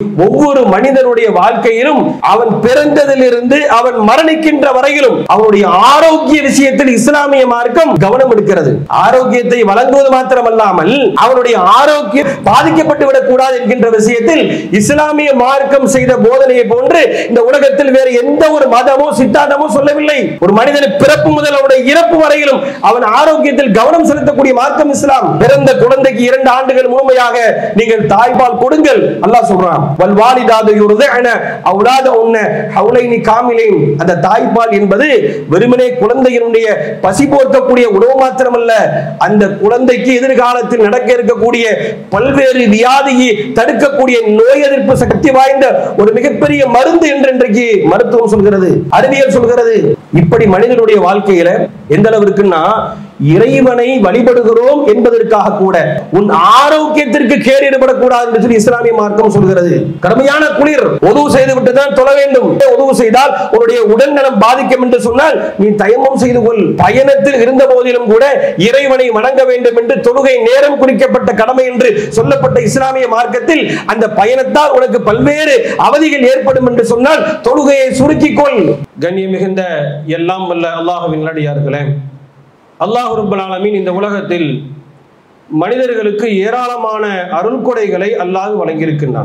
ஒவ்வொரு மனிதனுடைய வாழ்க்கையிலும் அவன் பிறந்ததிலிருந்து அவன் மரணிக்கின்ற வரையிலும் அவனுடைய ஆரோக்கிய விஷயத்தில் இஸ்லாமிய மார்க்கம் கவனம் எடுக்கிறது ஆரோக்கியத்தை வழங்குவது மாத்திரமல்லாமல் அவனுடைய ஆரோக்கியம் பாதிக்கப்பட்டு விடக்கூடாது என்கின்ற விஷயத்தில் இஸ்லாமிய மார்க்கம் செய்த போதனையை போன்று இந்த உலகத்தில் வேறு எந்த ஒரு மதமோ சித்தாந்தமோ சொல்லவில்லை ஒரு மனிதன் பிறப்பு முதல் அவனுடைய இறப்பு வரையிலும் அவன் ஆரோக்கியத்தில் கவனம் செலுத்தக்கூடிய மார்க்கம் இஸ்லாம் பிறந்த குழந்தைக்கு இரண்டு ஆண்டுகள் முழுமையாக நீங்கள் தாய்ப்பால் கொடுங்கள் அல்லாஹ் சொல்றான் வல் வாலிதாது யுர்திஅன அவுலாத உன்ன ஹவுலைனி காமிலேன் அந்த தாய்ப்பால் என்பது வெறுமனே குழந்தையினுடைய பசி போர்க்கக்கூடிய உணவு மாத்திரமல்ல அந்த குழந்தைக்கு எதிர்காலத்தில் நடக்க இருக்கக்கூடிய பல்வேறு வியாதியை தடுக்கக்கூடிய நோய் எதிர்ப்பு சக்தி வாய்ந்த ஒரு மிகப்பெரிய மருந்து என்று இன்றைக்கு மருத்துவம் சொல்கிறது அறிவியல் சொல்கிறது இப்படி மனிதனுடைய வாழ்க்கையில எந்த அளவிற்குன்னா இறைவனை வழிபடுகிறோம் என்பதற்காக கூட உன் ஆரோக்கியத்திற்கு கேடு ஈடுபடக்கூடாது என்று சொல்லி இஸ்லாமிய மார்க்கம் சொல்கிறது கடுமையான குளிர் உதவு செய்து விட்டு தான் தொழ வேண்டும் உதவு செய்தால் உன்னுடைய உடல் நலம் பாதிக்கும் என்று சொன்னால் நீ தயமம் செய்து கொள் பயணத்தில் இருந்த போதிலும் கூட இறைவனை வணங்க வேண்டும் என்று தொழுகை நேரம் குறிக்கப்பட்ட கடமை என்று சொல்லப்பட்ட இஸ்லாமிய மார்க்கத்தில் அந்த பயணத்தால் உனக்கு பல்வேறு அவதிகள் ஏற்படும் என்று சொன்னால் தொழுகையை சுருக்கிக் கொள் கண்ணியம் மிகுந்த எல்லாம் வல்ல அல்லாஹுவின் நல்லடியார்களே அல்லாஹ் ரப்பல் ஆலமீன் இந்த உலகத்தில் மனிதர்களுக்கு ஏராளமான அருள்கொடைகளை அல்லாஹ் வழங்கியிருக்கின்றான்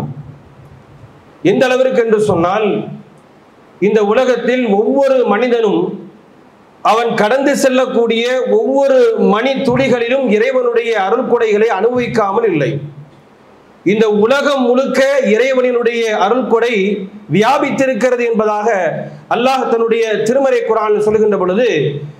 எந்த அளவிற்கு என்று சொன்னால் இந்த உலகத்தில் ஒவ்வொரு மனிதனும் அவன் கடந்து செல்லக்கூடிய ஒவ்வொரு மணி துளிகளிலும் இறைவனுடைய அருள்கொடைகளை அனுபவிக்காமல் இல்லை இந்த உலகம் முழுக்க இறைவனினுடைய அருள்கொடை வியாபித்திருக்கிறது என்பதாக அல்லாஹ் தன்னுடைய திருமறை குரான் சொல்கின்ற பொழுது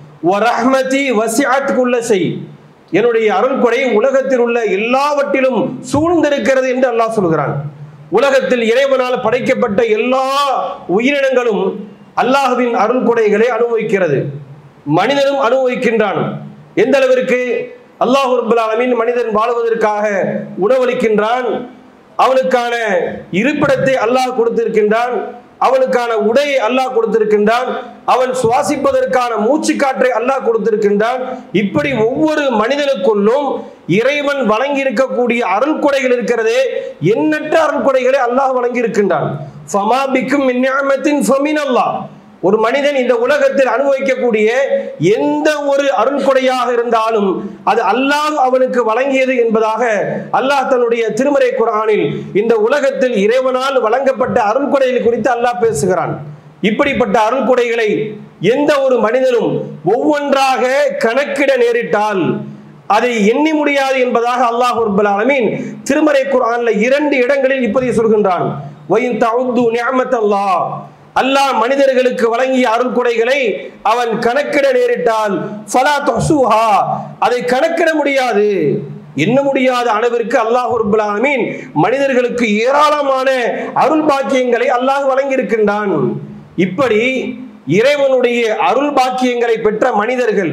ரஹ்மதி வசியாத் குள்ள செய் என்னுடைய அருள்கொடை உலகத்தில் உள்ள எல்லாவற்றிலும் சூழ்ந்திருக்கிறது என்று அல்லாஹ் சொல்கிறான் உலகத்தில் இறைவனால் படைக்கப்பட்ட எல்லா உயிரினங்களும் அல்லாஹுவின் அருள்கொடைகளை அனுபவிக்கிறது மனிதனும் அனுபவிக்கின்றான் எந்த அளவிற்கு அல்லாஹ் ரப்பல் ஆலமீன் மனிதன் வாழ்வதற்காக உணவளிக்கின்றான் அவனுக்கான இருப்பிடத்தை அல்லாஹ் கொடுத்திருக்கின்றான் அவனுக்கான உடையை அல்லாஹ் கொடுத்திருக்கின்றான் அவன் சுவாசிப்பதற்கான மூச்சு காற்றை அல்லாஹ் கொடுத்திருக்கின்றான் இப்படி ஒவ்வொரு மனிதனுக்குள்ளும் இறைவன் வழங்கி இருக்கக்கூடிய அருள்கொடைகள் இருக்கிறதே எண்ணற்ற அருள்கொடைகளை அல்லாஹ் வழங்கி இருக்கின்றான் ஃபமா பிக்கும் மின் நிஅமத்தின் ஃபமின் அல்லாஹ் ஒரு மனிதன் இந்த உலகத்தில் அனுபவிக்கக்கூடிய எந்த ஒரு அருள்கொடையாக இருந்தாலும் அது அல்லாஹ் அவனுக்கு வழங்கியது என்பதாக அல்லாஹ் தன்னுடைய திருமறை குரானில் இந்த உலகத்தில் இறைவனால் வழங்கப்பட்ட அருள்கொடைகள் குறித்து அல்லாஹ் பேசுகிறான் இப்படிப்பட்ட அருள்கொடைகளை எந்த ஒரு மனிதனும் ஒவ்வொன்றாக கணக்கிட நேரிட்டால் அதை எண்ணி முடியாது என்பதாக அல்லாஹ் ரப்பல் ஆலமீன் திருமறை குர்ஆன்ல இரண்டு இடங்களில் இப்படி சொல்கின்றான் வயின் தஉது நிஅமத்தல்லாஹ் அல்லாஹ் மனிதர்களுக்கு வழங்கிய அருள்கொடைகளை அவன் கணக்கிட நேரிட்டால் ஃபலா தஹ்சுஹா அதை கணக்கிட முடியாது எண்ண முடியாத அளவிற்கு அல்லாஹ் ரப்பல் ஆலமீன் மனிதர்களுக்கு ஏராளமான அருள் பாக்கியங்களை அல்லாஹ் வழங்கியிருக்கின்றான் இப்படி இறைவனுடைய அருள் பாக்கியங்களை பெற்ற மனிதர்கள்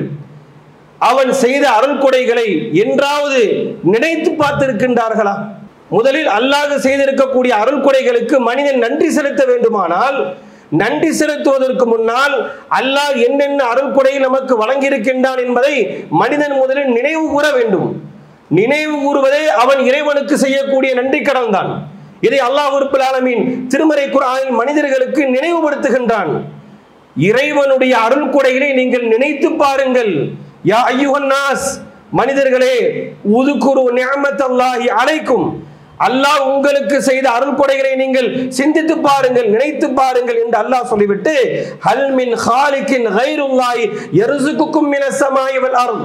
அவன் செய்த அருள் கொடைகளை என்றாவது நினைத்து பார்த்திருக்கின்றார்களா முதலில் அல்லாஹ் செய்திருக்கக்கூடிய அருள் கொடைகளுக்கு மனிதன் நன்றி செலுத்த வேண்டுமானால் நன்றி செலுத்துவதற்கு முன்னால் அல்லாஹ் என்னென்ன அருள் கொடை நமக்கு வழங்கியிருக்கின்றான் என்பதை மனிதன் முதலில் நினைவு கூற வேண்டும் நினைவு கூறுவதே அவன் இறைவனுக்கு செய்யக்கூடிய நன்றி கடன் தான் இதை அல்லாஹ் உறுப்பில் ஆலமீன் திருமறை குரானில் மனிதர்களுக்கு நினைவுபடுத்துகின்றான் இறைவனுடைய அருள் கொடைகளை நீங்கள் நினைத்து பாருங்கள் யா ஐயுகன் நாஸ் மனிதர்களே உதுகுரு நியமத்தல்லாஹி அலைக்கும் அல்லாஹ் உங்களுக்கு செய்த அருள் கொடைகளை நீங்கள் சிந்தித்து பாருங்கள் நினைத்து பாருங்கள் என்று அல்லாஹ் சொல்லிவிட்டு ஹல் மின் ஹாலிக்கின் கைருல்லாய் எருசுக்கும் மினசமாய் வல் அருள்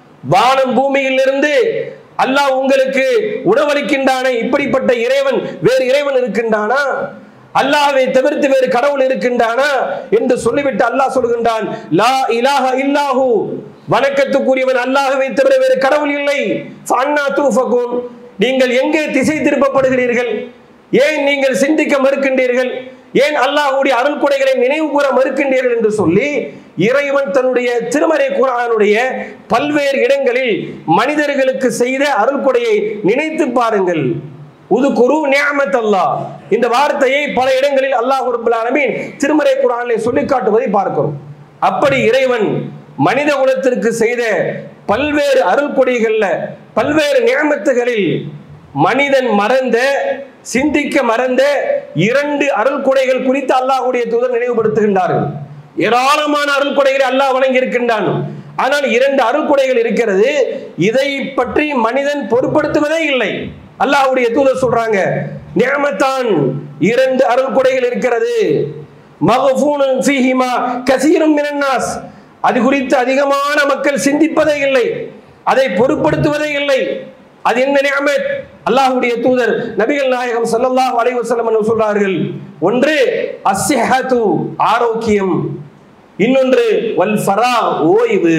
வானம் பூமியிலிருந்து அல்லாஹ் உங்களுக்கு உணவளிக்கின்றானே இப்படிப்பட்ட இறைவன் வேறு இறைவன் இருக்கின்றானா அல்லாஹ்வை தவிர்த்து வேறு கடவுள் இருக்கின்றானா என்று சொல்லிவிட்டு அல்லாஹ் சொல்கின்றான் லா இலாஹ இல்லாஹு வணக்கத்துக்குரியவன் அல்லாஹ்வை தவிர வேறு கடவுள் இல்லை ஃபஅன்னா தூஃபகுன் நீங்கள் எங்கே திசை திருப்பப்படுகிறீர்கள் ஏன் நீங்கள் சிந்திக்க மறுக்கின்றீர்கள் ஏன் அல்லாஹ்வுடைய அருள் கொடைகளை நினைவு கூற மறுக்கின்றீர்கள் என்று சொல்லி இறைவன் தன்னுடைய திருமறை குரானுடைய பல்வேறு இடங்களில் மனிதர்களுக்கு செய்த அருள் கொடையை நினைத்து பாருங்கள் உது குரு நியாமத் அல்லாஹ் இந்த வார்த்தையை பல இடங்களில் அல்லாஹ் ரப்பல் ஆலமீன் திருமறை குரானிலே சொல்லி காட்டுவதை பார்க்கிறோம் அப்படி இறைவன் மனித குலத்திற்கு செய்த பல்வேறு அருள் கொடைகள்ல பல்வேறு நியமத்துகளில் மனிதன் மறந்த சிந்திக்க மறந்த இரண்டு அருள் கொடைகள் குறித்து அல்லாஹ்வுடைய தூதர் நினைவுபடுத்துகின்றார்கள் ஏராளமான அருள் கொடைகளை அல்லாஹ் வழங்கி இருக்கின்றான் ஆனால் இரண்டு அருள் கொடைகள் இருக்கிறது இதை பற்றி மனிதன் பொருட்படுத்துவதே இல்லை அல்லாஹ்வுடைய தூதர் சொல்றாங்க நியமத்தான் இரண்டு அருள் கொடைகள் இருக்கிறது மகஃபூனுன் ஃபீஹிமா கசீரும் மினன் நாஸ் அது குறித்து அதிகமான மக்கள் சிந்திப்பதே இல்லை அதை பொருட்படுத்துவதே இல்லை அது என்ன நியமத் அல்லாஹ்வுடைய தூதர் நபிகள் நாயகம் ஸல்லல்லாஹு அலைஹி வஸல்லம் என்று சொல்றார்கள் ஒன்று அஸ்ஸிஹது ஆரோக்கியம் இன்னொன்று வல் ஃபரா ஓய்வு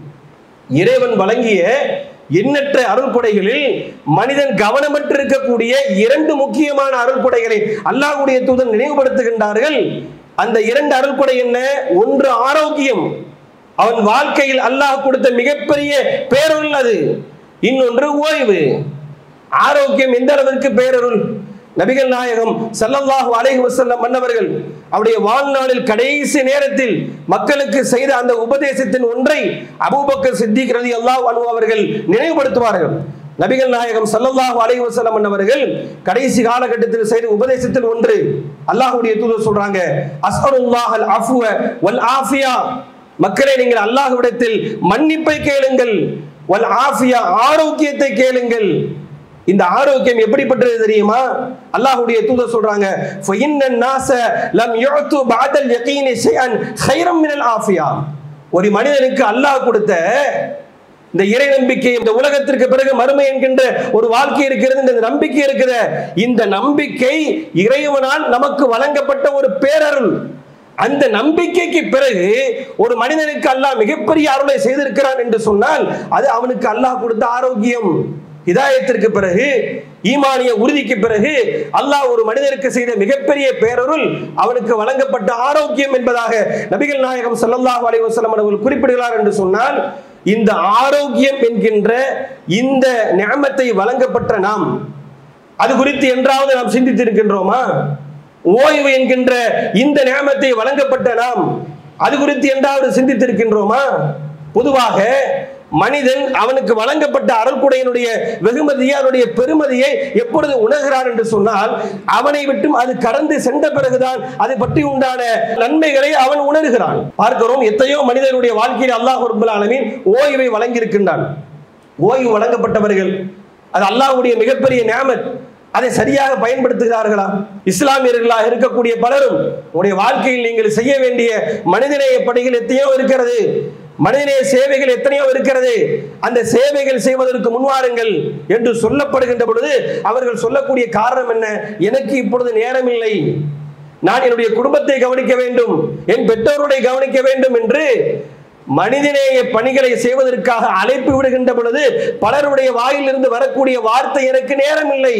இறைவன் வழங்கிய எண்ணற்ற அருள்கொடைகளில் மனிதன் கவனமற்று இருக்கக்கூடிய இரண்டு முக்கியமான அருள்கொடைகளை அல்லாஹ்வுடைய தூதன் நினைவுபடுத்துகின்றார்கள் அந்த இரண்டு அருள்கொடை என்ன ஒன்று ஆரோக்கியம் அவன் வாழ்க்கையில் அல்லாஹ் கொடுத்த மிகப்பெரிய பேரருள் அது இன்னொன்று ஓய்வு ஆரோக்கியம் எந்த அளவிற்கு பேரருள் நபிகள் நாயகம் ஸல்லல்லாஹு அலைஹி வஸல்லம் மன்னவர்கள் அவருடைய வாழ்நாளில் கடைசி நேரத்தில் மக்களுக்கு செய்த அந்த உபதேசத்தின் ஒன்றை அபூபக்கர் சித்திக் ரலியல்லாஹு அன்ஹு அவர்கள் நினைவுபடுத்துவார்கள் நபிகள் நாயகம் ஸல்லல்லாஹு அலைஹி வஸல்லம் மன்னவர்கள் கடைசி காலகட்டத்தில் செய்த உபதேசத்தில் ஒன்று அல்லாஹ்வுடைய தூதர் சொல்றாங்க அஸ்அலுல்லாஹல் அஃப்வ வல் ஆஃபியா மக்களே நீங்கள் அல்லாஹ்விடத்தில் மன்னிப்பை கேளுங்கள் வல் ஆஃபியா ஆரோக்கியத்தை கேளுங்கள் இந்த ஆரோக்கியம் எப்படிப்பட்டது தெரியுமா அல்லாஹ்வுடைய தூதர் சொல்றாங்க ஃபஇன்னன் நாஸ லம் யுஅது பஅதல் யகீனி ஷைஅன் கைரம் மினல் ஆஃபியா ஒரு மனிதனுக்கு அல்லாஹ் கொடுத்த இந்த இறை நம்பிக்கை இந்த உலகத்திற்கு பிறகு மறுமை என்கின்ற ஒரு வாழ்க்கை இருக்கிறது இந்த நம்பிக்கை இருக்குது இந்த நம்பிக்கை இறைவனால் நமக்கு வழங்கப்பட்ட ஒரு பேரருள் அந்த நம்பிக்கைக்கு பிறகு ஒரு மனிதனுக்கு அல்லாஹ் மிகப்பெரிய அருளை செய்திருக்கிறான் என்று சொன்னால் அது அவனுக்கு அல்லாஹ் கொடுத்த ஆரோக்கியம் ஹிதாயத்திற்கு பிறகு ஈமானிய உறுதிக்கு பிறகு அல்லாஹ் ஒரு மனிதருக்கு செய்த மிகப்பெரிய பேரருள் அவனுக்கு வழங்கப்பட்ட ஆரோக்கியம் என்பதாக நபிகள் நாயகம் ஸல்லல்லாஹு அலைஹி வஸல்லம் அவர்கள் குறிப்பிடுகிறார் என்று சொன்னால் இந்த ஆரோக்கியம் என்கின்ற இந்த நியமத்தை வழங்கப்பட்ட நாம் அது குறித்து என்றாவது நாம் சிந்தித்திருக்கின்றோமா ஓய்வு என்கின்ற இந்த நியமத்தை வழங்கப்பட்ட நாம் அது குறித்து என்றாவது சிந்தித்திருக்கின்றோமா பொதுவாக மனிதன் அவனுக்கு வழங்கப்பட்ட அருள்குடையினுடைய வெகுமதியை அதனுடைய பெருமதியை எப்பொழுது உணர்கிறான் என்று சொன்னால் அவனை விட்டும் அது கடந்து சென்ற பிறகுதான் அதை பற்றி உண்டான நன்மைகளை அவன் உணர்கிறான் பார்க்கிறோம் எத்தனையோ மனிதனுடைய வாழ்க்கையில் அல்லாஹ் ரப்பல் ஆலமீன் ஓய்வை வழங்கியிருக்கின்றான் ஓய்வு வழங்கப்பட்டவர்கள் அது அல்லாஹ்வுடைய மிகப்பெரிய நியாமத் அதை சரியாக பயன்படுத்துகிறார்களா இஸ்லாமியர்களாக இருக்கக்கூடிய பலரும் உங்களுடைய வாழ்க்கையில் நீங்கள் செய்ய வேண்டிய மனிதநேய பணிகள் எத்தனையோ இருக்கிறது மனிதநேய சேவைகள் எத்தனையோ இருக்கிறது அந்த சேவைகள் செய்வதற்கு முன்வாருங்கள் என்று சொல்லப்படுகின்ற பொழுது அவர்கள் சொல்லக்கூடிய காரணம் என்ன எனக்கு இப்பொழுது நேரம் இல்லை நான் என்னுடைய குடும்பத்தை கவனிக்க வேண்டும் என் பெற்றோருடைய கவனிக்க வேண்டும் என்று மனிதநேய பணிகளை செய்வதற்காக அழைப்பு விடுகின்ற பொழுது பலருடைய வாயிலிருந்து வரக்கூடிய வார்த்தை எனக்கு நேரம் இல்லை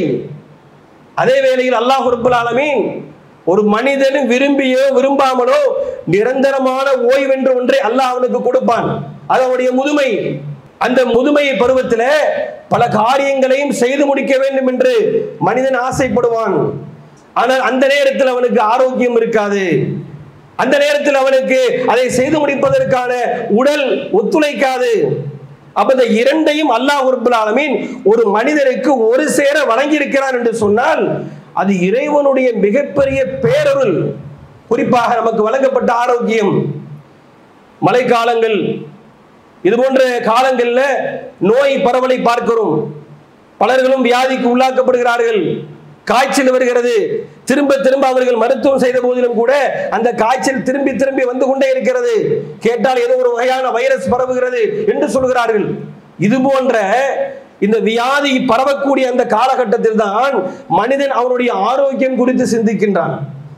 அதே வேளையில் அல்லாஹ் ரப்பல் ஆலமீன் ஒரு மனிதன் விரும்பியோ விரும்பாமலோ நிரந்தரமான ஓய்வென்று ஒன்றை அல்லாஹ் அவனுக்கு கொடுப்பான் அது அவனுடைய முதுமை அந்த முதுமை பருவத்தில் பல காரியங்களையும் செய்து முடிக்க வேண்டும் என்று மனிதன் ஆசைப்படுவான் ஆனால் அந்த நேரத்தில் அவனுக்கு ஆரோக்கியம் இருக்காது அந்த நேரத்தில் அவனுக்கு அதை செய்து முடிப்பதற்கான உடல் ஒத்துழைக்காது அப்ப இந்த இரண்டையும் அல்லாஹ் ரப்பல் ஆலமீன் ஒரு மனிதனுக்கு ஒரு சேர வழங்கி இருக்கிறான் என்று சொன்னால் அது இறைவனுடைய மிகப்பெரிய பேரருள் குறிப்பாக நமக்கு வழங்கப்பட்ட ஆரோக்கியம் மழைக்காலங்கள் இது போன்ற காலங்கள்ல நோய் பரவலை பார்க்கிறோம் பலர்களும் வியாதிக்கு உள்ளாக்கப்படுகிறார்கள் காய்ச்சல் வருகிறது திரும்ப திரும்ப அவர்கள் மருத்துவம் செய்த போதிலும் கூட அந்த காய்ச்சல் திரும்பி திரும்பி வந்து கொண்டே இருக்கிறது கேட்டால் ஏதோ ஒரு வகையான வைரஸ் பரவுகிறது என்று சொல்கிறார்கள் இது போன்ற இந்த வியாதி பரவக்கூடிய அந்த காலகட்டத்தில் தான் மனிதன் அவனுடைய ஆரோக்கியம் குறித்து சிந்திக்கின்றான்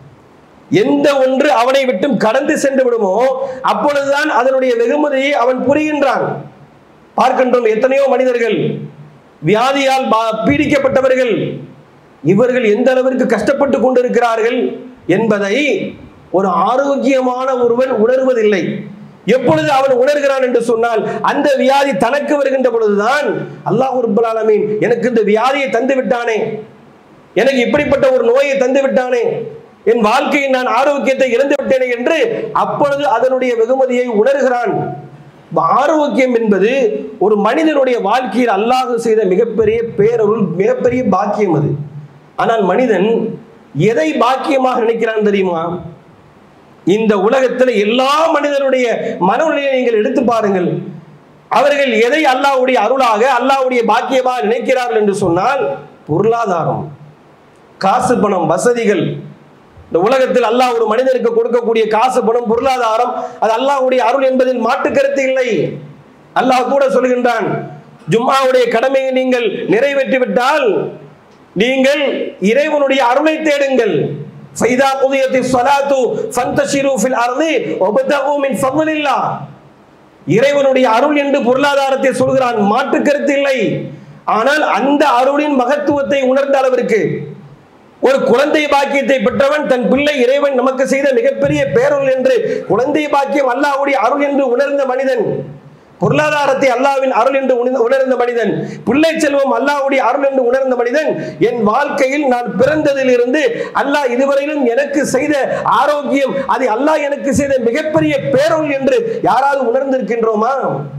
எந்த ஒன்று அவனை விட்டும் கடந்து சென்று விடுமோ அப்பொழுதுதான் அதனுடைய வெகுமதியை அவன் புரிகின்றான் பார்க்கின்றோம் எத்தனையோ மனிதர்கள் வியாதியால் பா- பீடிக்கப்பட்டவர்கள் இவர்கள் எந்த அளவிற்கு கஷ்டப்பட்டு கொண்டிருக்கிறார்கள் என்பதை ஒரு ஆரோக்கியமான ஒருவன் உணர்வதில்லை எப்பொழுது அவன் உணர்கிறான் என்று சொன்னால் அந்த வியாதி தனக்கு வருகின்ற பொழுதுதான் அல்லாஹ் ரப்பல் ஆலமீன் எனக்கு இந்த வியாதியை தந்து விட்டானே எனக்கு இப்படிப்பட்ட ஒரு நோயை தந்து விட்டானே என் வாழ்க்கையில் நான் ஆரோக்கியத்தை இழந்து விட்டேனே என்று அப்பொழுது அதனுடைய வெகுமதியை உணர்கிறான் ஆரோக்கியம் என்பது ஒரு மனிதனுடைய வாழ்க்கையில் அல்லாஹ் செய்த மிகப்பெரிய பேரருள் மிகப்பெரிய பாக்கியம் அது ஆனால் மனிதன் எதை பாக்கியமாக நினைக்கிறான் தெரியுமா இந்த உலகத்தில் எல்லா மனிதனுடைய மனநிலையை நீங்கள் எடுத்து பாருங்கள் அவர்கள் எதை அல்லாஹ்வுடைய அருளாக அல்லாஹ்வுடைய பாக்கியமாக நினைக்கிறார்கள் என்று சொன்னால் பொருளாதாரம் காசு பணம் வசதிகள் இந்த உலகத்தில் அல்லாஹ் ஒரு மனிதனுக்கு கொடுக்கக்கூடிய காசு பணம் பொருளாதாரம் அது அல்லாஹ்வுடைய அருள் என்பதில் மாற்று கருத்து இல்லை அல்லாஹ் கூட சொல்கின்றான் ஜும்மாவுடைய கடமையை நீங்கள் நிறைவேற்றி விட்டால் நீங்கள் இறைவனுடைய அருளை தேடுங்கள் ஃபைதா குதியத்தி ஸலாத்து ஃபந்தஷிரு ஃபில் அர்தி வபதகு மின் ஃபضலில்லாஹ் இறைவனுடைய அருள் என்று பொருளாதாரத்தை சொல்கிறான் மாற்று கருத்து இல்லை ஆனால் அந்த அருளின் மகத்துவத்தை உணர்ந்த அளவிற்கு ஒரு குழந்தை பாக்கியத்தை பெற்றவன் தன் பிள்ளை இறைவன் நமக்கு செய்த மிகப்பெரிய பேரருள் என்று குழந்தை பாக்கியம் அல்லாஹ்வுடைய அருள் என்று உணர்ந்த மனிதன் பொருளாதாரத்தை அல்லாவின் அருள் என்று உணர்ந்த- உணர்ந்த மனிதன் பிள்ளை செல்வம் அல்லாஹ்வுடைய அருள் என்று உணர்ந்த மனிதன் என் வாழ்க்கையில் நான் பிறந்ததிலிருந்து அல்லாஹ் இதுவரையிலும் எனக்கு செய்த ஆரோக்கியம் அது அல்லாஹ் எனக்கு செய்த மிகப்பெரிய பேரருள் என்று யாராவது உணர்ந்திருக்கின்றோமா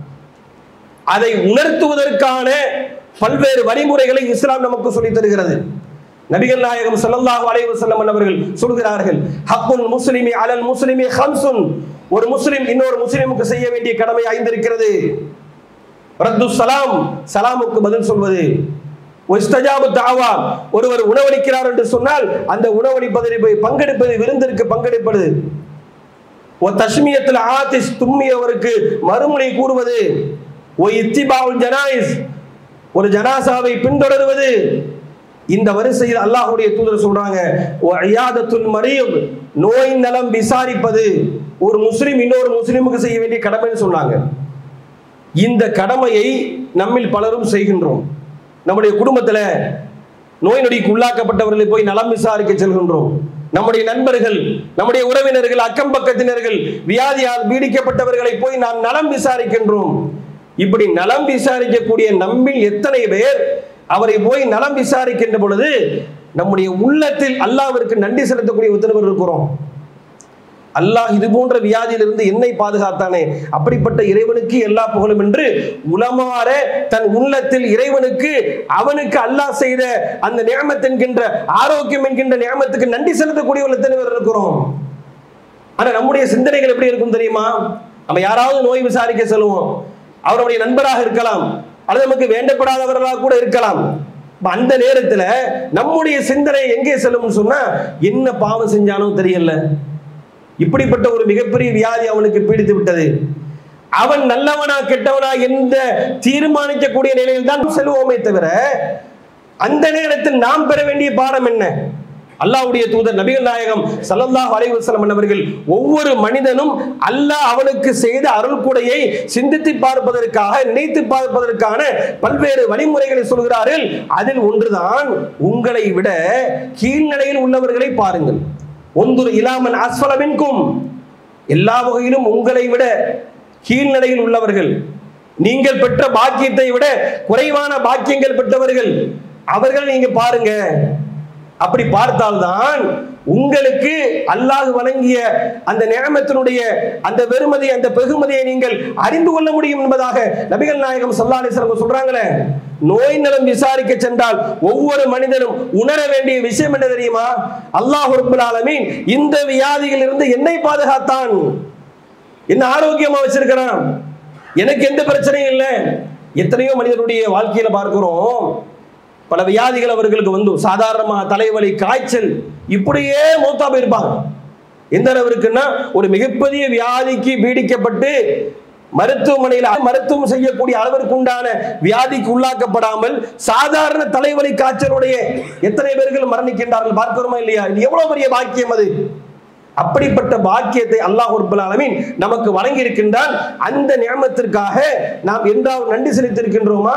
அதை உணர்த்துவதற்கான பல்வேறு வழிமுறைகளை இஸ்லாம் நமக்கு சொல்லித் தருகிறது நபிகள் நாயகம் ஸல்லல்லாஹு அலைஹி வஸல்லம் அவர்கள் சொல்கிறார்கள் ஹக்குல் முஸ்லிமி அலல் முஸ்லிமி ஹம்சுன் ஒரு முஸ்லிம் இன்னொரு முஸ்லிமுக்கு செய்ய வேண்டிய கடமை ஐந்து இருக்கிறது ரத்து சலாம் சலாமுக்கு பதில் சொல்வது இஸ்தஜாபு தாவா ஒருவர் உணவளிக்கிறார் என்று சொன்னால் அந்த உணவளிப்பதில் போய் பங்கெடுப்பது விருந்திற்கு பங்கெடுப்பது ஓ தஷ்மியத்தில் ஆதிஸ் தும்மியவருக்கு மறுமொழி கூறுவது ஓ இத்திபாவுல் ஜனாயிஸ் ஒரு ஜனாசாவை பின்தொடருவது இந்த வரிசையில் அல்லாஹ்வுடைய தூதர் சொல்றாங்க ஓ ஐயாதத்துல் மரீம் நோய் நலம் விசாரிப்பது ஒரு முஸ்லிம் இன்னொரு முஸ்லிமுக்கு செய்ய வேண்டிய கடமைன்னு சொன்னாங்க இந்த கடமையை நம்மில் பலரும் செய்கின்றோம் நம்முடைய குடும்பத்தில் நோய் நொடிக்கு உள்ளாக்கப்பட்டவர்களை போய் நலம் விசாரிக்க செல்கின்றோம் நம்முடைய நண்பர்கள் நம்முடைய உறவினர்கள் அக்கம் பக்கத்தினர்கள் வியாதியால் பீடிக்கப்பட்டவர்களை போய் நாம் நலம் விசாரிக்கின்றோம் இப்படி நலம் விசாரிக்கக்கூடிய நம்மில் எத்தனை பேர் அவரை போய் நலம் விசாரிக்கின்ற பொழுது நம்முடைய உள்ளத்தில் அல்லாவிற்கு நன்றி செலுத்தக்கூடிய எத்தனை பேர் இருக்கிறோம் அல்லாஹ் இது போன்ற வியாதியிலிருந்து என்னை பாதுகாத்தானே அப்படிப்பட்ட இறைவனுக்கு எல்லா புகழும் என்று உளமாற தன் உள்ளத்தில் இறைவனுக்கு அவனுக்கு அல்லாஹ் செய்த அந்த நியமத் என்கின்ற ஆரோக்கியம் என்கின்ற நியமத்துக்கு நன்றி செலுத்தக்கூடியவர்கள் எத்தனை பேர் இருக்கிறோம் ஆனா நம்முடைய சிந்தனைகள் எப்படி இருக்கும் தெரியுமா நம்ம யாராவது நோய் விசாரிக்க செல்வோம் அவருடைய நண்பராக இருக்கலாம் அல்லது நமக்கு வேண்டப்படாதவர்களாக கூட இருக்கலாம் அப்ப அந்த நேரத்துல நம்முடைய சிந்தனை எங்கே செல்லும்னு சொன்னா என்ன பாவம் செஞ்சானோ தெரியல இப்படிப்பட்ட ஒரு மிகப்பெரிய வியாதி அவனுக்கு பீடித்து விட்டது அவன் நல்லவனா கெட்டவனா என்ற தீர்மானிக்கக்கூடிய நிலையில் தான் செல்வோமே தவிர அந்த நேரத்தில் நாம் பெற வேண்டிய பாடம் என்ன அல்லாஹ்வுடைய தூதர் நபிகள் நாயகம் ஸல்லல்லாஹு அலைஹி வஸல்லம் அவர்கள் ஒவ்வொரு மனிதனும் அல்லாஹ் அவனுக்கு செய்த அருள் கூடையை சிந்தித்து பார்ப்பதற்காக நினைத்து பார்ப்பதற்கான பல்வேறு வழிமுறைகளை சொல்கிறார்கள் அதில் ஒன்றுதான் உங்களை விட கீழ்நிலையில் உள்ளவர்களை பாருங்கள் ஒன்று இலாமன் அஸ்வலமின்கும் எல்லா வகையிலும் உங்களை விட கீழ்நிலையில் உள்ளவர்கள் நீங்கள் பெற்ற பாக்கியத்தை விட குறைவான பாக்கியங்கள் பெற்றவர்கள் அவர்கள் நீங்க பாருங்க அப்படி பார்த்தால்தான் உங்களுக்கு அல்லாஹ் வழங்கிய அந்த நியமத்தினுடைய அந்த வெறுமதி அந்த பெகுமதியை நீங்கள் அறிந்து கொள்ள முடியும் என்பதாக நபிகள் நாயகம் ஸல்லல்லாஹு அலைஹி வஸல்லம் சொல்றாங்களே நோய் நலம் விசாரிக்க சென்றால் ஒவ்வொரு மனிதனும் உணர வேண்டிய விஷயம் என்ன தெரியுமா அல்லாஹ் ரப்பல் ஆலமீன் இந்த வியாதியில் இருந்து என்னை பாதுகாத்தான் என்ன ஆரோக்கியமா வச்சிருக்கிறான் எனக்கு எந்த பிரச்சனையும் இல்லை எத்தனையோ மனிதனுடைய வாழ்க்கையில பார்க்கிறோம் பல வியாதிகள் அவர்களுக்கு வந்து சாதாரணமா தலைவலி காய்ச்சல் இப்படியே மூத்தா போயிருப்பாங்க எந்த அளவிற்குன்னா ஒரு மிகப்பெரிய வியாதிக்கு பீடிக்கப்பட்டு மருத்துவமனையில் மருத்துவம் செய்யக்கூடிய அளவிற்கு உண்டான வியாதிக்கு உள்ளாக்கப்படாமல் சாதாரண தலைவலி காய்ச்சலுடைய எத்தனை பேர்கள் மரணிக்கின்றார்கள் பார்க்கிறோமா இல்லையா இது எவ்வளவு பெரிய பாக்கியம் அது அப்படிப்பட்ட பாக்கியத்தை அல்லாஹ் ரப்பல் ஆலமீன் நமக்கு வழங்கி இருக்கின்றான் அந்த நியமத்திற்காக நாம் என்றாவது நன்றி செலுத்தியிருக்கின்றோமா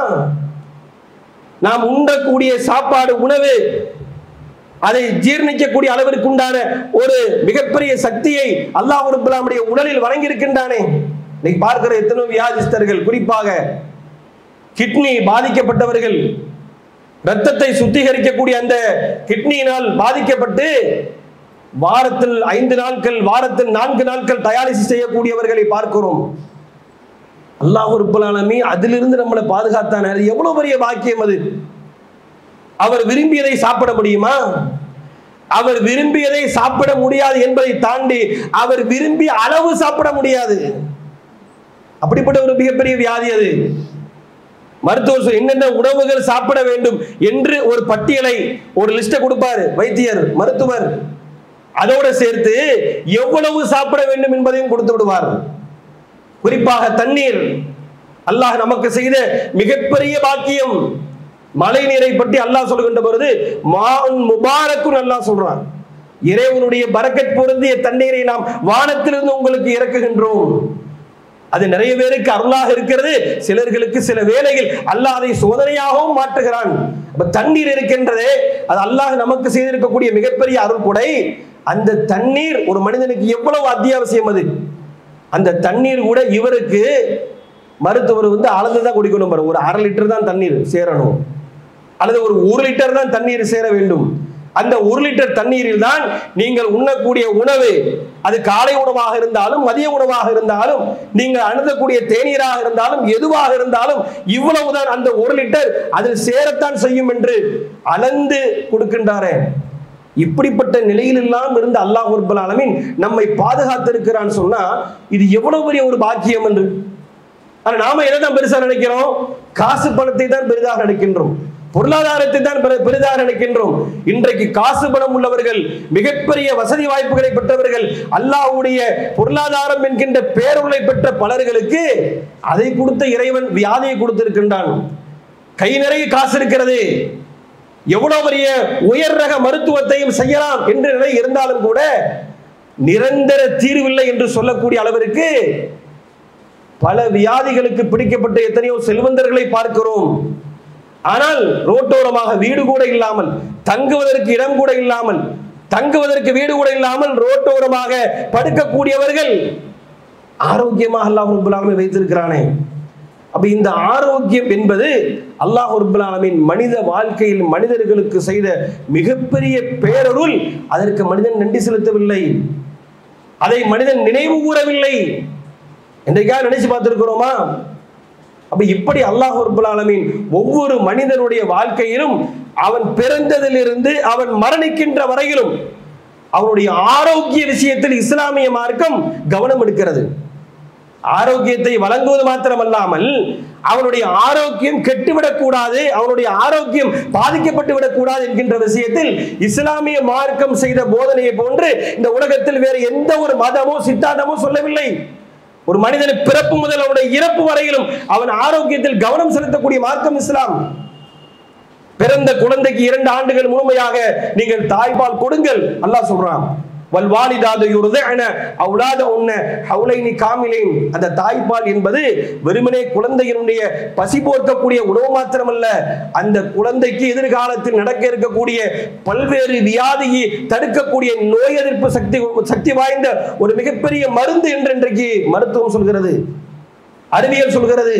நாம் உண்டக்கூடிய சாப்பாடு உணவு அதை ஜீர்ணிக்கக்கூடிய அளவிற்கு உண்டான ஒரு மிகப்பெரிய சக்தியை அல்லாஹ் ரப்பலாமுடைய உடலில் வழங்கி இருக்கின்றானே இன்னைக்கு பார்க்கிற எத்தனை வியாதிஸ்தர்கள் குறிப்பாக கிட்னி பாதிக்கப்பட்டவர்கள் ரத்தத்தை சுத்திகரிக்கக்கூடிய அந்த கிட்னியினால் பாதிக்கப்பட்டு வாரத்தில் ஐந்து நாட்கள் வாரத்தில் நான்கு நாட்கள் டயாலிசிஸ் செய்யக்கூடியவர்களை பார்க்கிறோம் அல்லாஹ் ரப்பலாலமி அதிலிருந்து நம்மளை பாதுகாத்தான அது எவ்வளவு பெரிய பாக்கியம் அது அவர் விரும்பியதை சாப்பிட முடியுமா அவர் விரும்பியதை சாப்பிட முடியாது என்பதை தாண்டி அவர் விரும்பிய அளவு சாப்பிட முடியாது அப்படிப்பட்ட ஒரு மிகப்பெரிய வியாதி அது மருத்துவர் சொல் என்னென்ன உணவுகள் சாப்பிட வேண்டும் என்று ஒரு பட்டியலை ஒரு லிஸ்ட்டை கொடுப்பாரு வைத்தியர் மருத்துவர் அதோட சேர்த்து எவ்வளவு சாப்பிட வேண்டும் என்பதையும் கொடுத்து விடுவார் குறிப்பாக தண்ணீர் அல்லாஹ் நமக்கு செய்த மிகப்பெரிய பாக்கியம் மழை நீரை பற்றி அல்லாஹ் சொல்கின்ற பொழுது மான் முபாரக்குன் அல்லாஹ் சொல்றான் இறைவனுடைய பரக்கத் பொருந்திய தண்ணீரை நாம் வானத்திலிருந்து உங்களுக்கு இறக்குகின்றோம் அது நிறைய பேருக்கு அருளாக இருக்கிறது சிலர்களுக்கு சில வேளைகள் அல்லாஹ் அதை சோதனையாகவும் மாற்றுகிறான் அப்ப தண்ணீர் இருக்கின்றதே அது அல்லாஹ் நமக்கு செய்திருக்கக்கூடிய மிகப்பெரிய அருள் கொடை அந்த தண்ணீர் ஒரு மனிதனுக்கு எவ்வளவு அத்தியாவசியம் அது அந்த தண்ணீர் கூட இவருக்கு மருத்துவர் வந்து அளந்து தான் குடிக்கணும் பாருங்க ஒரு அரை லிட்டர் தான் தண்ணீர் சேரணும் அல்லது ஒரு ஒரு லிட்டர் தான் தண்ணீர் சேர வேண்டும் அந்த ஒரு லிட்டர் தண்ணீரில் தான் நீங்கள் உண்ணக்கூடிய உணவு அது காலை உணவாக இருந்தாலும் மதிய உணவாக இருந்தாலும் நீங்கள் அணுகக்கூடிய தேநீராக இருந்தாலும் எதுவாக இருந்தாலும் இவ்வளவுதான் அந்த ஒரு லிட்டர் அதில் சேரத்தான் செய்யும் என்று அளந்து கொடுக்கின்றாரே இப்படிப்பட்ட நிலையிலெல்லாம் இருந்து அல்லாஹ் ரப்பல் ஆலமீன் நம்மை பாதுகாத்திருக்கிறான்னு சொன்னா இது எவ்வளவு பெரிய ஒரு பாக்கியம் என்று ஆனா நாம எதை தான் பெருசா நினைக்கிறோம் காசு பணத்தை தான் பெரிதாக நினைக்கின்றோம் பொருளாதாரத்தை தான் பெரு- பெரிதாக நினைக்கின்றோம் இன்றைக்கு காசு பணம் உள்ளவர்கள் மிகப்பெரிய வசதி வாய்ப்புகளை பெற்றவர்கள் அல்லாஹ்வுடைய பொருளாதாரம் என்கின்ற பேருளை பெற்ற பலர்களுக்கு அதை கொடுத்த இறைவன் வியாதியை கொடுத்திருக்கின்றான் கை நிறைய காசு இருக்கிறது எவ்வளவு பெரிய உயர் ரக மருத்துவத்தையும் செய்யலாம் என்ற நிலை இருந்தாலும் கூட நிரந்தர தீர்வில்லை என்று சொல்லக்கூடிய அளவிற்கு பல வியாதிகளுக்கு பிடிக்கப்பட்ட எத்தனையோ செல்வந்தர்களை பார்க்கிறோம் ஆனால் ரோட்டோரமாக வீடு கூட இல்லாமல் தங்குவதற்கு இடம் கூட இல்லாமல் தங்குவதற்கு வீடு கூட இல்லாமல் ரோட்டோரமாக படுக்கக்கூடியவர்கள் ஆரோக்கியமாக அல்லாஹ் ரப்பல் ஆலமீன் வைத்திருக்கிறானே அப்ப இந்த ஆரோக்கியம் என்பது அல்லாஹ் ரப்பல் ஆலமீன் மனித வாழ்க்கையில் மனிதர்களுக்கு செய்த மிகப்பெரிய பேரருள் அதற்கு மனிதன் நன்றி செலுத்தவில்லை அதை மனிதன் நினைவு கூறவில்லை என்றைக்காக நினைச்சு பார்த்திருக்கிறோமா அப்ப இப்படி அல்லாஹ் ரப்பல் ஆலமீன் ஒவ்வொரு மனிதனுடைய வாழ்க்கையிலும் அவன் பிறந்ததிலிருந்து அவன் மரணிக்கின்ற வரையிலும் அவனுடைய ஆரோக்கிய விஷயத்தில் இஸ்லாமிய மார்க்கம் கவனம் எடுக்கிறது ஆரோக்கியத்தை வழங்குவது மாத்திரமல்லாமல் அவனுடைய ஆரோக்கியம் கெட்டுவிடக் கூடாது அவனுடைய ஆரோக்கியம் பாதிக்கப்பட்டு விடக்கூடாது என்கின்ற விஷயத்தில் இஸ்லாமிய மார்க்கம் செய்த போதனையை போன்று இந்த உலகத்தில் வேறு எந்த ஒரு மதமோ சித்தாந்தமோ சொல்லவில்லை ஒரு மனிதன் பிறப்பு முதல் அவனுடைய இறப்பு வரையிலும் அவன் ஆரோக்கியத்தில் கவனம் செலுத்தக்கூடிய மார்க்கம் இஸ்லாம் பிறந்த குழந்தைக்கு இரண்டு ஆண்டுகள் முழுமையாக நீங்கள் தாய்ப்பால் கொடுங்கள் அல்லாஹ் சொல்றான் வல்வாலிதாது யுர்தஅன அவுலாத உன்ன ஹவுலைனி காமிலேன் அந்த தாய்ப்பால் என்பது வெறுமனே குழந்தையினுடைய பசி போர்க்கக்கூடிய உணவு மாத்திரமல்ல அந்த குழந்தைக்கு எதிர்காலத்தில் நடக்க இருக்கக்கூடிய பல்வேறு வியாதியை தடுக்கக்கூடிய நோய் எதிர்ப்பு சக்தி சக்தி வாய்ந்த ஒரு மிகப்பெரிய மருந்து என்று இன்றைக்கு மருத்துவம் சொல்கிறது அறிவியல் சொல்கிறது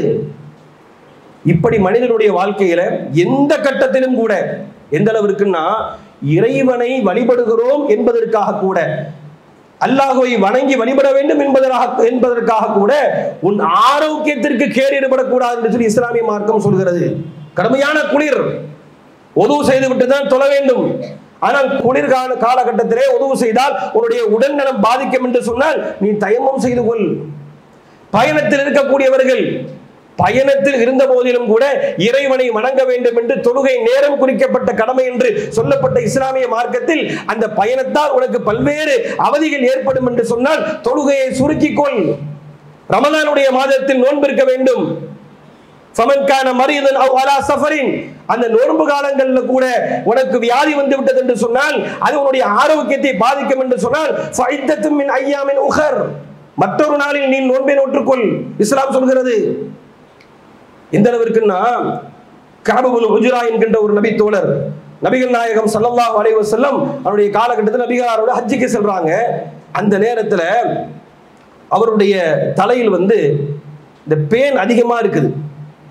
இப்படி மனிதனுடைய வாழ்க்கையில எந்த கட்டத்திலும் கூட எந்த அளவிற்குன்னா இறைவனை வழிபடுகிறோம் என்பதற்காக கூட அல்லாஹுவை வணங்கி வழிபட வேண்டும் என்பதற்காக என்பதற்காக கூட உன் ஆரோக்கியத்திற்கு கேடு ஏற்படக்கூடாது என்று சொல்லி இஸ்லாமிய மார்க்கம் சொல்கிறது கடுமையான குளிர் உதவு செய்து விட்டு தான் தொழ வேண்டும் ஆனால் குளிர்கால காலகட்டத்திலே உதவு செய்தால் உன்னுடைய உடல் நலம் பாதிக்கும் என்று சொன்னால் நீ தயமம் செய்து கொள் பயணத்தில் இருக்கக்கூடியவர்கள் பயணத்தில் இருந்த போதிலும் கூட இறைவனை வணங்க வேண்டும் என்று தொழுகை நேரம் குறிக்கப்பட்ட கடமை என்று சொல்லப்பட்ட இஸ்லாமிய மார்க்கத்தில் அந்த பயணத்தால் உனக்கு பல்வேறு அவதிகள் ஏற்படும் என்று சொன்னால் தொழுகையை சுருக்கிக் கொள் ரமலானுடைய மாதத்தில் நோன்பிருக்க வேண்டும் ஃபமன்கான மரியதன் அவ் அலா சஃபரின் அந்த நோன்பு காலங்களில் கூட உனக்கு வியாதி வந்து விட்டது என்று சொன்னால் அது உன்னுடைய ஆரோக்கியத்தை பாதிக்கும் என்று சொன்னால் ஃபைத்தத்தும் மின் ஐயாமின் உகர் மற்றொரு நாளில் நீ நோன்பை நோற்றுக்கொள் இஸ்லாம் சொல்கிறது எந்த அளவிற்குன்னா காபுல் ஹுஜ்ரா என்கின்ற ஒரு நபி தோழர் நபிகள் நாயகம் ஸல்லல்லாஹு அலைஹி வஸல்லம் அவருடைய காலகட்டத்தில் நபிகாரோட ஹஜ்ஜுக்கு செல்றாங்க அந்த நேரத்தில் அவருடைய தலையில் வந்து இந்த பேன் அதிகமா இருக்குது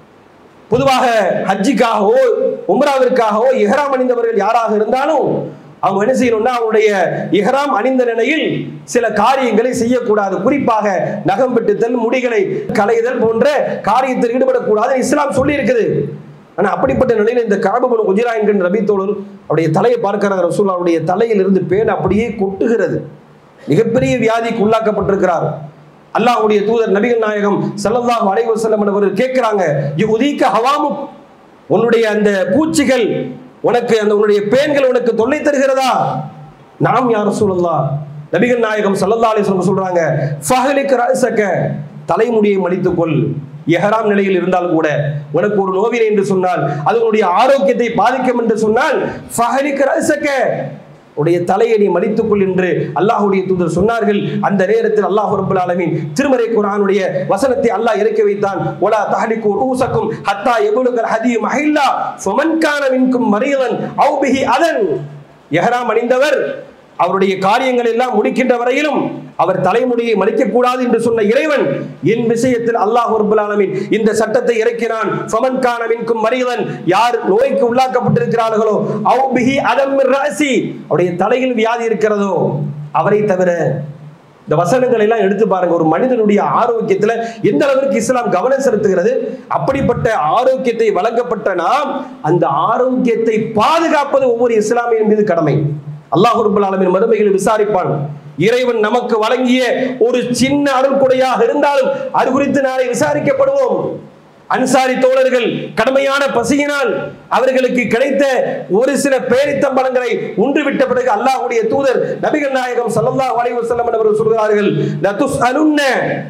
பொதுவாக ஹஜ்ஜிக்காகவோ உம்ராவிற்காகவோ இஹ்ராம் அணிந்தவர்கள் யாராக இருந்தாலும் அவங்க என்ன செய்யணும்னா அவங்களுடைய இஹ்ராம் அணிந்த நிலையில் சில காரியங்களை செய்யக்கூடாது குறிப்பாக நகம் வெட்டுதல் முடிகளை களைதல் போன்ற காரியத்தில் ஈடுபடக்கூடாது இஸ்லாம் சொல்லி இருக்குது ஆனா அப்படிப்பட்ட நிலையில் இந்த காபபன் குஜிரா என்கின்ற ரபித்தோழர் அவருடைய தலையை பார்க்கிறார் ரசூல் அவருடைய தலையில் இருந்து பேன் அப்படியே கொட்டுகிறது மிகப்பெரிய வியாதிக்கு உள்ளாக்கப்பட்டிருக்கிறார் அல்லாஹ்வுடைய தூதர் நபிகள் நாயகம் ஸல்லல்லாஹு அலைஹி வஸல்லம் அவர்கள் கேட்கிறாங்க யுதீக ஹவாமு உன்னுடைய அந்த பூச்சிகள் உனக்கு அந்த உன்னுடைய பேன்கள் உனக்கு தொல்லை தருகிறதா நாம் யார் ரசூலுல்லாஹ் நபிகள் நாயகம் ஸல்லல்லாஹு அலைஹி வஸல்லம் சொல்றாங்க ஃபஹலிக் ரஅஸக தலைமுடியை மடித்துக்கொள் எஹராம் நிலையில் இருந்தாலும் கூட உனக்கு ஒரு நோவினை என்று சொன்னால் அது உன்னுடைய ஆரோக்கியத்தை பாதிக்கும் என்று சொன்னால் ஃபஹலிக் ரஅஸக உடைய தலையை நீ மடித்துக்கொள் என்று அல்லாஹ்வுடைய தூதர் சொன்னார்கள் அந்த நேரத்தில் அல்லாஹ் ரப்பல் ஆலமீன் திருமறை குர்ஆனுடைய வசனத்தை அல்லாஹ் இறக்கி வைத்தான் வலா தஹலிகு ரூசக்கும் ஹத்தா யபுலுகல் ஹதி மஹில்லா ஃபமன் கான மின்கும் மரீதன் அவு பிஹி அதன் எஹ்ராம் அணிந்தவர் அவருடைய காரியங்கள் எல்லாம் முடிக்கின்ற வரையிலும் அவர் தலைமுடியை மடிக்கக்கூடாது என்று சொன்ன இறைவன் என் விஷயத்தில் அல்லாஹ் ரப்பல் ஆலமீன் இந்த சட்டத்தை இறக்கினான் ஃபமன் கான மின்கும் மரீதன் யார் நோய்க்கு உள்ளாக்கப்பட்டிருக்கிறார்களோ அவு பிஹி அதம் மிர் ரஅசி அவருடைய தலையில் வியாதி இருக்கிறதோ அவரை தவிர இந்த வசனங்களை எல்லாம் எடுத்து பாருங்க ஒரு மனிதனுடைய ஆரோக்கியத்துல எந்த அளவிற்கு இஸ்லாம் கவனம் செலுத்துகிறது அப்படிப்பட்ட ஆரோக்கியத்தை வழங்கப்பட்ட நாம் அந்த ஆரோக்கியத்தை பாதுகாப்பது ஒவ்வொரு இஸ்லாமியன் மீது கடமை அல்லாஹ் ரப்பல் ஆலமீன் மறுமையில் விசாரிப்பான் இறைவன் நமக்கு வழங்கிய ஒரு சின்ன அருள்கொடையாக இருந்தாலும் அது குறித்து நாளை விசாரிக்கப்படுவோம் அன்சாரி தோழர்கள் கடுமையான பசியினால் அவர்களுக்கு கிடைத்த ஒரு சில பேரித்தம்பழங்களை உண்டு விட்ட பிறகு அல்லாஹ்வுடைய தூதர் நபிகள் நாயகம் ஸல்லல்லாஹு அலைஹி வஸல்லம் அவர்கள் சொல்கிறார்கள் லதுஸ் அலுன்ன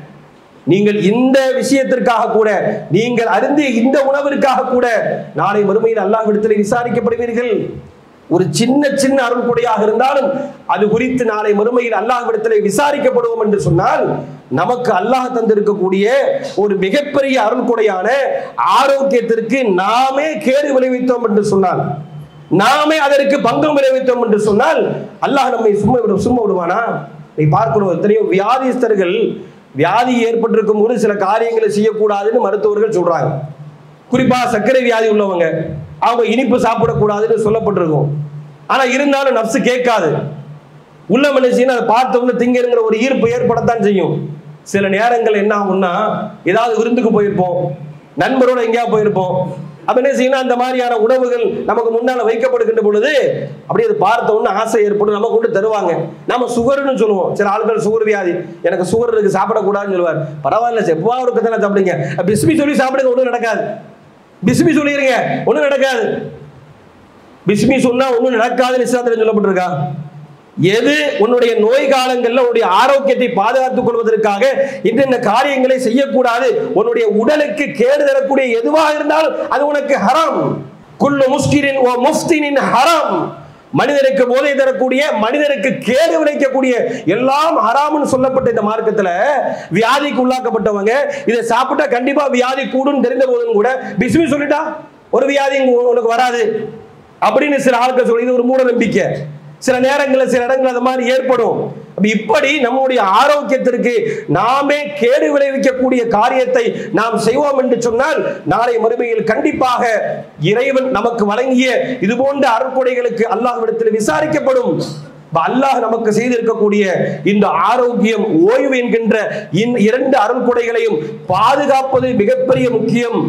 நீங்கள் இந்த விஷயத்திற்காக கூட நீங்கள் அருந்திய இந்த உணவிற்காக கூட நாளை மறுமையில் அல்லாஹ்விடத்தில் விசாரிக்கப்படுவீர்கள் ஒரு சின்ன சின்ன அருள்கொடையாக இருந்தாலும் அது குறித்து நாளை மறுமையில் அல்லாஹ்விடத்தில் விசாரிக்கப்படுவோம் என்று சொன்னால் நமக்கு அல்லாஹ் தந்திருக்கக்கூடிய ஒரு மிகப்பெரிய அருள்கொடையான ஆரோக்கியத்திற்கு நாமே கேடு விளைவித்தோம் என்று சொன்னால் நாமே அதற்கு பங்கம் விளைவித்தோம் என்று சொன்னால் அல்லாஹ் நம்மை சும்மா விட சும்மா விடுவானா நீ பார்க்கணும் எத்தனையோ வியாதிஸ்தர்கள் வியாதி ஏற்பட்டிருக்கும் போது சில காரியங்களை செய்யக்கூடாதுன்னு மருத்துவர்கள் சொல்றாங்க குறிப்பா சர்க்கரை வியாதி உள்ளவங்க அவங்க இனிப்பு சாப்பிடக்கூடாதுன்னு சொல்லப்பட்டிருக்கும் ஆனா இருந்தாலும் நப்சு கேட்காது உள்ள மனுஷன் அதை பார்த்த உடனே திங்கருங்கிற ஒரு ஈர்ப்பு ஏற்படத்தான் செய்யும் சில நேரங்கள் என்ன ஆகும்னா ஏதாவது விருந்துக்கு போயிருப்போம் நண்பரோட எங்கேயாவது போயிருப்போம் அப்ப என்ன செய்யணும் அந்த மாதிரியான உணவுகள் நமக்கு முன்னால வைக்கப்படுகின்ற பொழுது அப்படியே அதை பார்த்த உடனே ஆசை ஏற்படும் நமக்கு கொண்டு தருவாங்க நம்ம சுகர்னு சொல்லுவோம் சில ஆட்கள் சுகர் வியாதி எனக்கு சுகர் இருக்கு சாப்பிடக்கூடாதுன்னு சொல்லுவார் பரவாயில்ல செவ்வா ஒரு தானே சாப்பிடுங்க பிஸ்மி சொல்லி சாப்பிடுங்க ஒன்றும் நடக்காது பிஸ்மி சொல்லிடுங்க ஒன்றும் நடக்காது பிஸ்மி சொன்னா ஒன்றும் நடக்காதுன்னு இஸ்லாத்தில் சொல்லப்பட்டிருக்கா எது உன்னுடைய நோய் காலங்களில் உன்னுடைய ஆரோக்கியத்தை பாதுகாத்துக் கொள்வதற்காக என்னென்ன காரியங்களை செய்யக்கூடாது உன்னுடைய உடலுக்கு கேடு தரக்கூடிய எதுவாக இருந்தாலும் அது உனக்கு ஹராம் குல்லு முஸ்கிரின் ஓ முஃப்தினின் ஹராம் மனிதருக்கு போதை தரக்கூடிய மனிதருக்கு கேடு விளைக்கக்கூடிய எல்லாம் ஹராம்னு சொல்லப்பட்ட இந்த மார்க்கத்துல வியாதிக்கு உள்ளாக்கப்பட்டவங்க இதை சாப்பிட்டா கண்டிப்பா வியாதி கூடுன்னு தெரிந்த போதும் கூட பிஸ்மி சொல்லிட்டா ஒரு வியாதி உங்க- உனக்கு வராது அப்படின்னு சில ஆட்கள் சொல்லி இது ஒரு மூட நம்பிக்கை சில நேரங்களில் சில இடங்கள் அது மாதிரி ஏற்படும் அப்ப இப்படி நம்முடைய ஆரோக்கியத்திற்கு நாமே கேடு விளைவிக்கக்கூடிய காரியத்தை நாம் செய்வோம் என்று சொன்னால் நாளை மறுமையில் கண்டிப்பாக இறைவன் நமக்கு வழங்கிய இது போன்ற அருட்கொடைகளுக்கு அல்லாஹ்விடத்தில் விசாரிக்கப்படும் அப்ப அல்லாஹ் நமக்கு செய்திருக்கக்கூடிய இந்த ஆரோக்கியம் ஓய்வு என்கின்ற இந்த இரண்டு அருள்கொடைகளையும் பாதுகாப்பது மிகப்பெரிய முக்கியம்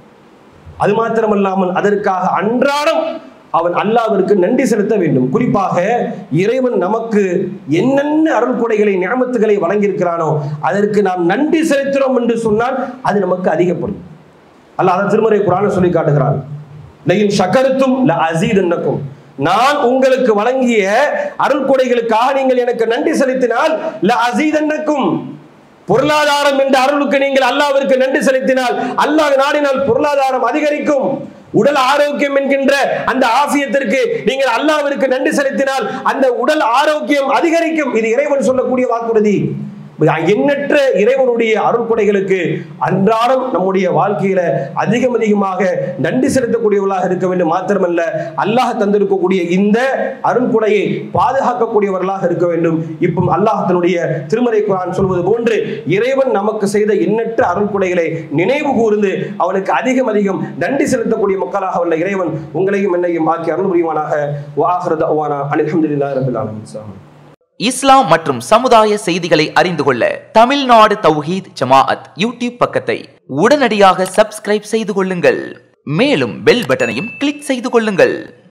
அது மாத்திரமல்லாமல் அதற்காக அன்றாடம் அவன் அல்லாவிற்கு நன்றி செலுத்த வேண்டும் குறிப்பாக இறைவன் நமக்கு என்னென்ன அருள்கொடைகளை ஞாபகத்துகளை வழங்கியிருக்கிறானோ அதற்கு நாம் நன்றி செலுத்துகிறோம் என்று சொன்னால் அது நமக்கு அதிகப்படும் அல்லாஹ் அதை திருமறை குரான சொல்லி காட்டுகிறான் லயின் ஷக்கருத்தும் ல அசீதன்னக்கும் நான் உங்களுக்கு வழங்கிய அருள்கொடைகளுக்காக நீங்கள் எனக்கு நன்றி செலுத்தினால் ல அசீதன்னக்கும் பொருளாதாரம் என்ற அருளுக்கு நீங்கள் அல்லாவிற்கு நன்றி செலுத்தினால் அல்லாஹ் நாடினால் பொருளாதாரம் அதிகரிக்கும் உடல் ஆரோக்கியம் என்கின்ற அந்த ஆசியத்திற்கு நீங்கள் அல்லாவிற்கு நன்றி செலுத்தினால் அந்த உடல் ஆரோக்கியம் அதிகரிக்கும் இது இறைவன் சொல்லக்கூடிய வாக்குறுதி எண்ணற்ற இறைவனுடைய அருள்கொடைகளுக்கு அன்றாடம் நம்முடைய வாழ்க்கையில அதிகம் அதிகமாக நன்றி செலுத்தக்கூடியவர்களாக இருக்க வேண்டும் மாத்திரமல்ல அல்லாஹ் தந்திருக்கக்கூடிய இந்த அருள்கொடையை பாதுகாக்கக்கூடியவர்களாக இருக்க வேண்டும் இப்போ அல்லாஹ் தன்னுடைய திருமறை குரான் சொல்வது போன்று இறைவன் நமக்கு செய்த எண்ணற்ற அருள்கொடைகளை நினைவு கூர்ந்து அவனுக்கு அதிகம் அதிகம் நன்றி செலுத்தக்கூடிய மக்களாக உள்ள இறைவன் உங்களையும் என்னையும் ஆக்கி அருள் புரிவானாக வாஹரத் அவானா அல்ஹம்துலில்லாஹி ரப்பில் ஆலமீன் இஸ்லாம் மற்றும் சமுதாய செய்திகளை அறிந்து கொள்ள தமிழ்நாடு தௌஹீத் ஜமாஅத் யூடியூப் பக்கத்தை உடனடியாக சப்ஸ்கிரைப் செய்து கொள்ளுங்கள் மேலும் பெல் பட்டனையும் கிளிக் செய்து கொள்ளுங்கள்